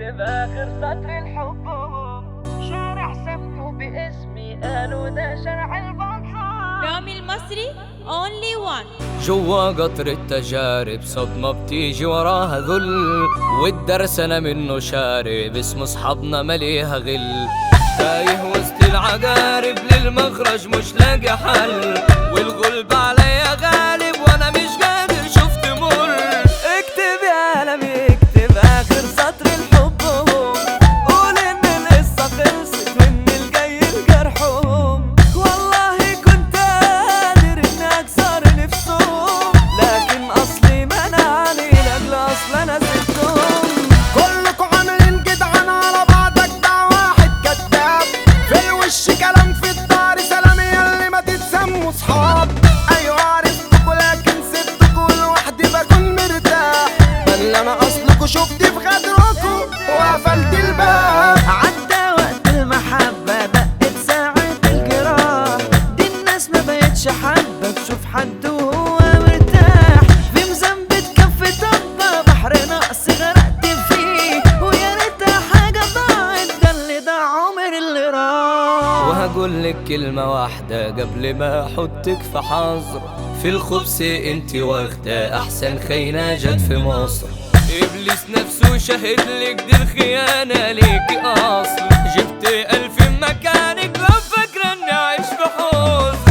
اكتب اخر سطر الحبوب شارع سمته باسمي قالوا ده شارع البنصار رامي المصري only one جوا قطر التجارب صدمة بتيجي وراها ذل والدرس انا منه شارب اسم اصحابنا مليها غل تايه وسط العقارب للمخرج مش لاقي حل والغلب عليا غالب وانا مش قادر شفت مر اكتب يا عالمي اكتب اخر سطر الحبهم قول ان القصة خلصت وان الجاي الجرحهم والله كنت قادر اني اكسر نفسهم لكن اصلي منعني لاجل اصل انا سبتهم كلكوا عاملين جدعان على بعضك ده واحد كداب في الوش كلام في الدار سلام ياللي ما تتسموا صحاب ايوه عرفتكوا لكن سبتكوا لوحدي بكون مرتاح بل انا اصلكوا شفتي في غدركوا وقفلت الباب عدى وقت المحبة دقت ساعة الجراح دي الناس ما بقتش حابة تشوف حد وهو مرتاح في مزنبة كف طبة بحر نقص غرقت فيه ويا ريتها حاجة ضاعت ده اللي ضاع عمر اللي راح وهقول لك كلمة واحدة قبل ما احطك في حظر في الخبز انت واخدة احسن خيانة جت في مصر ابليس نفسه شهد لك دي الخيانة ليكي اصل جبت الف مكانك لو فاكرة اني عايش في حزن